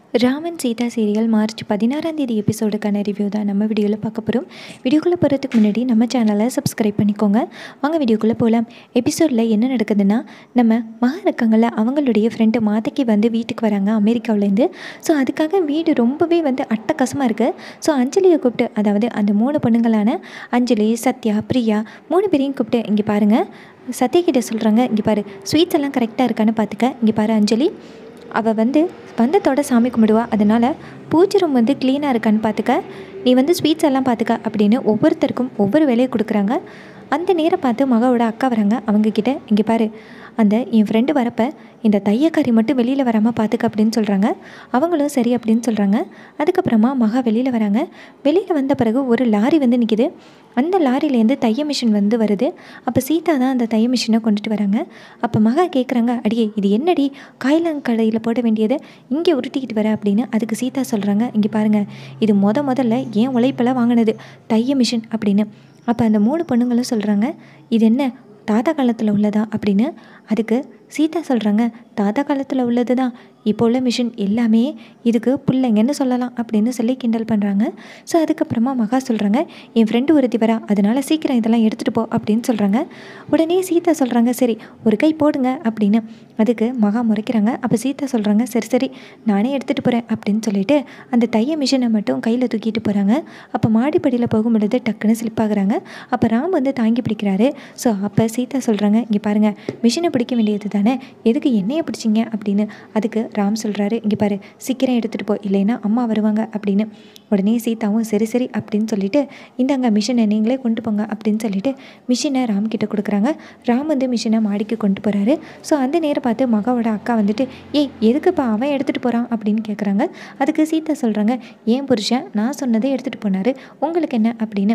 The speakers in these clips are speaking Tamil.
ராமன் சீதா சீரியல் மார்ச் பதினாறாம் தேதி எபிசோடுக்கான ரிவ்யூ தான் நம்ம வீடியோவில் பார்க்க போகிறோம் வீடியோக்குள்ளே போகிறதுக்கு முன்னாடி நம்ம சேனலை சப்ஸ்கிரைப் பண்ணிக்கோங்க வாங்க வீடியோக்குள்ளே போகலாம் எபிசோடில் என்ன நடக்குதுன்னா நம்ம மகா இருக்காங்கல்ல அவங்களுடைய ஃப்ரெண்டு மாதக்கி வந்து வீட்டுக்கு வராங்க அமெரிக்காவிலேருந்து ஸோ அதுக்காக வீடு ரொம்பவே வந்து அட்டகாசமாக இருக்குது ஸோ அஞ்சலியை கூப்பிட்டு அதாவது அந்த மூணு பொண்ணுங்களான அஞ்சலி சத்யா பிரியா மூணு பேரையும் கூப்பிட்டு இங்கே பாருங்கள் சத்யகிட்ட சொல்கிறாங்க இங்கே பாரு ஸ்வீட்ஸ் எல்லாம் கரெக்டாக இருக்கான்னு பார்த்துக்க இங்கே பாரு அஞ்சலி அவள் வந்து வந்தத்தோட சாமி கும்பிடுவா அதனால் பூஜை ரூம் வந்து க்ளீனாக இருக்கான்னு பார்த்துக்க நீ வந்து ஸ்வீட்ஸ் எல்லாம் பார்த்துக்க அப்படின்னு ஒவ்வொருத்தருக்கும் ஒவ்வொரு வேலையை கொடுக்குறாங்க அந்த நேரம் பார்த்து மகாவோட அக்கா வராங்க அவங்கக்கிட்ட இங்கே பாரு அந்த என் ஃப்ரெண்டு வரப்போ இந்த தையக்காரி மட்டும் வெளியில் வராமல் பார்த்துக்க அப்படின்னு சொல்கிறாங்க அவங்களும் சரி அப்படின்னு சொல்கிறாங்க அதுக்கப்புறமா மகா வெளியில் வராங்க வெளியில் வந்த பிறகு ஒரு லாரி வந்து நிற்கிது அந்த லாரியிலேருந்து தைய மிஷின் வந்து வருது அப்போ சீதா தான் அந்த தைய மிஷினை கொண்டுட்டு வராங்க அப்போ மகா கேட்குறாங்க அடியே இது என்னடி காய்லாங்கடையில் போட வேண்டியதை இங்கே உருட்டிக்கிட்டு வர அப்படின்னு அதுக்கு சீதா சொல்கிறாங்க இங்கே பாருங்கள் இது முத முதல்ல ஏன் உழைப்பில் வாங்கினது தைய மிஷின் அப்படின்னு அப்போ அந்த மூணு பொண்ணுங்களும் சொல்கிறாங்க இது என்ன தாத்தா காலத்தில் உள்ளதா அப்படின்னு அதுக்கு சீதா சொல்கிறாங்க தாத்தா காலத்தில் உள்ளது தான் இப்போ உள்ள மிஷின் எல்லாமே இதுக்கு பிள்ளைங்கன்னு சொல்லலாம் அப்படின்னு சொல்லி கிண்டல் பண்ணுறாங்க ஸோ அதுக்கப்புறமா மகா சொல்கிறாங்க என் ஃப்ரெண்டு ஒருத்தி வரா அதனால் சீக்கிரம் இதெல்லாம் எடுத்துகிட்டு போ அப்படின்னு சொல்கிறாங்க உடனே சீதா சொல்கிறாங்க சரி ஒரு கை போடுங்க அப்படின்னு அதுக்கு மகா முறைக்கிறாங்க அப்போ சீதா சொல்கிறாங்க சரி சரி நானே எடுத்துகிட்டு போகிறேன் அப்படின்னு சொல்லிட்டு அந்த தைய மிஷினை மட்டும் கையில் தூக்கிட்டு போகிறாங்க அப்போ மாடிப்படியில் போகும் பொழுது டக்குன்னு ஸ்லிப் ஆகுறாங்க அப்போ ராம் வந்து தாங்கி பிடிக்கிறாரு ஸோ அப்போ சீதா சொல்கிறாங்க இங்கே பாருங்கள் மிஷினை பிடிக்க வேண்டியது தானே எதுக்கு என்னையை பிடிச்சிங்க அப்படின்னு அதுக்கு ராம் சொல்கிறாரு இங்கே பாரு சீக்கிரம் எடுத்துகிட்டு போ இல்லைன்னா அம்மா வருவாங்க அப்படின்னு உடனே சீதாவும் சரி சரி அப்படின்னு சொல்லிட்டு இந்தாங்க மிஷினை நீங்களே கொண்டு போங்க அப்படின்னு சொல்லிட்டு மிஷினை ராம் கிட்ட கொடுக்குறாங்க ராம் வந்து மிஷினை மாடிக்கு கொண்டு போகிறாரு ஸோ அந்த நேரம் பார்த்து மகாவோட அக்கா வந்துட்டு ஏய் எதுக்குப்பா அவன் எடுத்துகிட்டு போகிறான் அப்படின்னு கேட்குறாங்க அதுக்கு சீதா சொல்கிறாங்க ஏன் புருஷன் நான் சொன்னதை எடுத்துகிட்டு போனார் உங்களுக்கு என்ன அப்படின்னு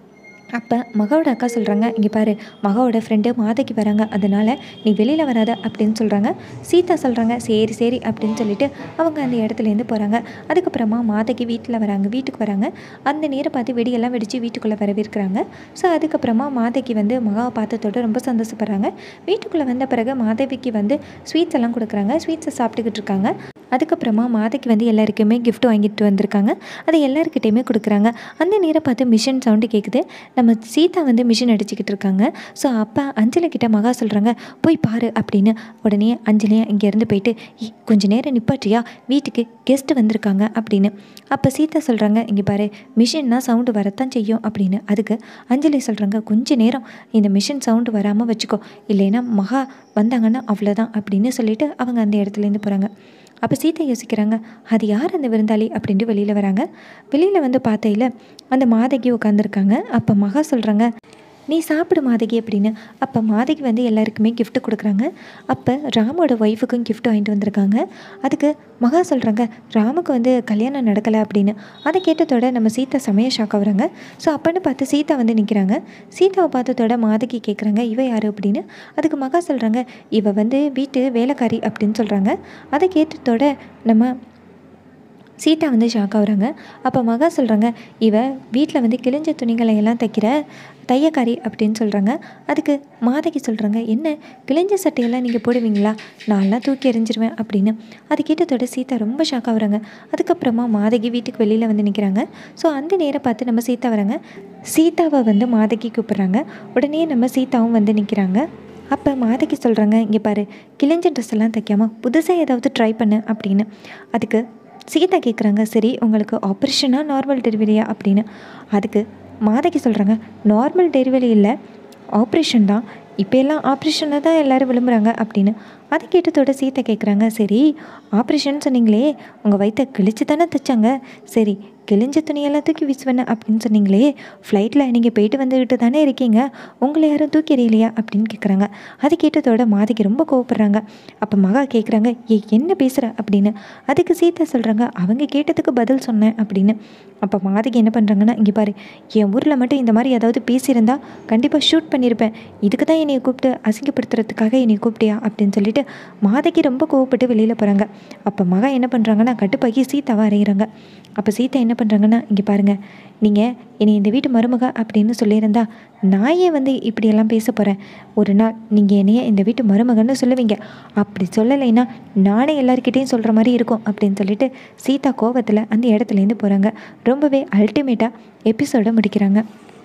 அப்போ மகாவோட அக்கா சொல்கிறாங்க இங்கே பாரு மகாவோட ஃப்ரெண்டு மாதைக்கு வராங்க அதனால் நீ வெளியில் வராத அப்படின்னு சொல்கிறாங்க சீதா சொல்கிறாங்க சரி சரி அப்படின்னு சொல்லிட்டு அவங்க அந்த இடத்துலேருந்து போகிறாங்க அதுக்கப்புறமா மாதைக்கு வீட்டில் வராங்க வீட்டுக்கு வராங்க அந்த நேரம் பார்த்து வெடியெல்லாம் வெடித்து வீட்டுக்குள்ளே வரவேற்கிறாங்க ஸோ அதுக்கப்புறமா மாதைக்கு வந்து மகாவை பார்த்ததோட ரொம்ப சந்தோஷப்படுறாங்க வீட்டுக்குள்ளே வந்த பிறகு மாதவிக்கு வந்து ஸ்வீட்ஸ் எல்லாம் கொடுக்குறாங்க ஸ்வீட்ஸை சாப்பிட்டுக்கிட்டு இருக்காங்க அதுக்கப்புறமா மாதைக்கு வந்து எல்லாருக்குமே gift வாங்கிட்டு வந்திருக்காங்க அதை எல்லாருக்கிட்டேயுமே கொடுக்குறாங்க அந்த நேரம் பார்த்து மிஷின் சவுண்டு கேட்குது நம்ம சீதா வந்து மிஷின் அடிச்சுக்கிட்டு இருக்காங்க ஸோ அப்போ அஞ்சலி கிட்ட மகா சொல்கிறாங்க போய் பாரு அப்படின்னு உடனே அஞ்சலியா இங்கேருந்து போயிட்டு "ஏய், கொஞ்ச நேரம் நிப்பாட்டியா வீட்டுக்கு கெஸ்ட் வந்திருக்காங்க அப்படின்னு அப்போ சீதா சொல்கிறாங்க இங்கே பாரு மிஷின்னா சவுண்டு வரத்தான் செய்யும் அப்படின்னு அதுக்கு அஞ்சலி சொல்கிறாங்க கொஞ்ச நேரம் இந்த மிஷின் சவுண்டு வராமல் வச்சுக்கோ இல்லைன்னா மகா வந்தாங்கன்னா அவ்வளோதான் அப்படின்னு சொல்லிட்டு அவங்க அந்த இடத்துலேருந்து போகிறாங்க அப்போ சீதை யோசிக்கிறாங்க அது யார் அந்த விருந்தாளி அப்படின்ட்டு வெளியில் வராங்க வெளியில் வந்து பார்த்தையில அந்த மாதகி உட்காந்துருக்காங்க அப்போ மகா சொல்கிறாங்க நீ சாப்பிடு மாதகி அப்படின்னு அப்போ மாதகி வந்து எல்லாருக்குமே gift கொடுக்குறாங்க அப்போ ராமோட ஒய்ஃபுக்கும் gift வாங்கிட்டு வந்திருக்காங்க அதுக்கு மகா சொல்கிறாங்க ராமுக்கு வந்து கல்யாணம் நடக்கலை அப்படின்னு அதை கேட்டதோட நம்ம சீதா செமைய ஷாக் ஆகுறாங்க ஸோ அப்பன்னு பார்த்து சீதா வந்து நிற்கிறாங்க சீதாவை பார்த்ததோட மாதகி கேட்குறாங்க இவ யார் அப்படின்னு அதுக்கு மகா சொல்கிறாங்க இவ வந்து வீட்டு வேலைக்காரி அப்படின்னு சொல்கிறாங்க அதை கேட்டதோட நம்ம சீதா வந்து ஷாக் ஆகுறாங்க அப்போ மகா சொல்கிறாங்க இவ வீட்டில் வந்து கிழிஞ்ச துணிகளை எல்லாம் தைக்கிற தையக்காரி அப்படின்னு சொல்கிறாங்க அதுக்கு மாதகி சொல்கிறாங்க என்ன கிழிஞ்ச சட்டையெல்லாம் நீங்கள் போடுவீங்களா நான்லாம் தூக்கி எறிஞ்சிருவேன் அப்படின்னு அது கேட்டதோட சீதா ரொம்ப ஷாக் ஆகுறாங்க அதுக்கப்புறமா மாதகி வீட்டுக்கு வெளியில் வந்து நிற்கிறாங்க ஸோ அந்த நேரம் பார்த்து நம்ம சீதா வராங்க சீதாவை வந்து மாதகி கூப்பிட்றாங்க உடனே நம்ம சீதாவும் வந்து நிற்கிறாங்க அப்போ மாதகி சொல்கிறாங்க இங்கே பாரு கிழிஞ்ச ட்ரெஸ் எல்லாம் தைக்காமல் புதுசாக ஏதாவது ட்ரை பண்ணு அப்படின்னு அதுக்கு சீதா கேட்குறாங்க சரி உங்களுக்கு ஆப்ரேஷனா நார்மல் டெலிவரியா அப்படின்னு அதுக்கு மாதகி சொல்கிறாங்க நார்மல் டெலிவரி இல்லை ஆப்ரேஷன் தான் இப்போ எல்லாம் ஆப்ரேஷனை தான் எல்லோரும் விரும்புகிறாங்க அப்படின்னு அதை கேட்டதோட சீதா கேட்குறாங்க சரி ஆப்ரேஷன் சொன்னீங்களே உங்கள் வயிற்ற கிழிச்சு தானே தைச்சாங்க சரி கிழிஞ்ச துணியெல்லாம் தூக்கி வீசுவேன்னு அப்படின்னு சொன்னீங்களே ஃப்ளைட்டில் நீங்கள் போயிட்டு வந்துக்கிட்டு தானே இருக்கீங்க உங்களை யாரும் தூக்கி எறியலையா அப்படின்னு கேட்குறாங்க அது கேட்டதோட மாதகி ரொம்ப கோவப்படுறாங்க அப்போ மகா கேட்குறாங்க ஏ என்ன பேசுகிற அப்படின்னு அதுக்கு சீதா சொல்கிறாங்க அவங்க கேட்டதுக்கு பதில் சொன்னேன் அப்படின்னு அப்போ மாதகி என்ன பண்ணுறாங்கன்னா இங்கே பாரு என் ஊரில் மட்டும் இந்த மாதிரி ஏதாவது பேசியிருந்தா கண்டிப்பாக ஷூட் பண்ணியிருப்பேன் இதுக்கு தான் என்னை கூப்பிட்டு அசிங்கப்படுத்துறதுக்காக என்னை கூப்பிட்டியா அப்படின்னு சொல்லிட்டு மாதகி ரொம்ப கோவப்பட்டு வெளியில் போகிறாங்க அப்போ மகா என்ன பண்ணுறாங்கன்னா கட்டுப்பாக்கி சீதாவை அறையிறாங்க அப்போ சீதா என்ன பண்ணுறாங்கன்னா இங்கே பாருங்கள் நீங்கள் என்னை இந்த வீட்டு மருமக அப்படின்னு சொல்லியிருந்தா நான் ஏன் வந்து இப்படியெல்லாம் பேச போகிறேன் ஒரு நாள் நீங்கள் என்னைய இந்த வீட்டு மருமகன்னு சொல்லுவீங்க அப்படி சொல்லலைன்னா நானே எல்லாருக்கிட்டேயும் சொல்கிற மாதிரி இருக்கும் அப்படின்னு சொல்லிட்டு சீதா கோவத்தில் அந்த இடத்துலேருந்து போகிறாங்க ரொம்பவே அல்டிமேட்டாக எபிசோடை முடிக்கிறாங்க